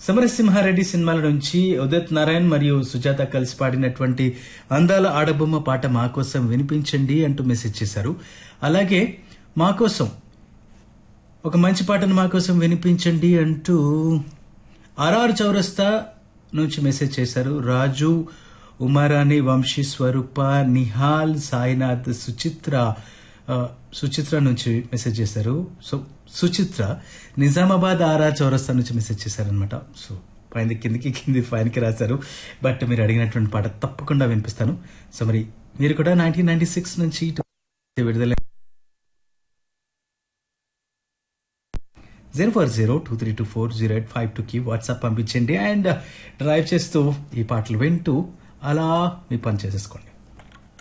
సమరసింహారెడ్డి సినిమాల నుంచి ఉదిత్ నారాయణ్ మరియు సుజాత కలిసి పాడినటువంటి అందాల ఆడబొమ్మ పాట మా కోసం వినిపించండి అంటూ మెసేజ్ చేశారు అలాగే మా కోసం ఒక మంచి పాటను మా కోసం వినిపించండి అంటూ ఆర్ఆర్ చౌరస్తా నుంచి మెసేజ్ చేశారు రాజు ఉమారాణి వంశీ స్వరూప నిహాల్ సాయినాథ్ సుచిత్ర ఆ, సుచిత్ర నుంచి మెసేజ్ చేశారు సో సుచిత్ర నిజామాబాద్ ఆర్ఆర్ చౌరస్తా నుంచి మెసేజ్ చేశారనమాట సో పైన కిందికి కింది పైనకి రాశారు బట్ మీరు అడిగినటువంటి పాట తప్పకుండా వినిపిస్తాను సో మరి మీరు కూడా నైన్టీన్ నైన్టీ సిక్స్ నుంచి విడుదల zero four zero two three two four zero eight five టూకి వాట్సాప్ పంపించండి అండ్ డ్రైవ్ చేస్తూ ఈ పాటలు వింటూ అలా మీ పని చేసేసుకోండి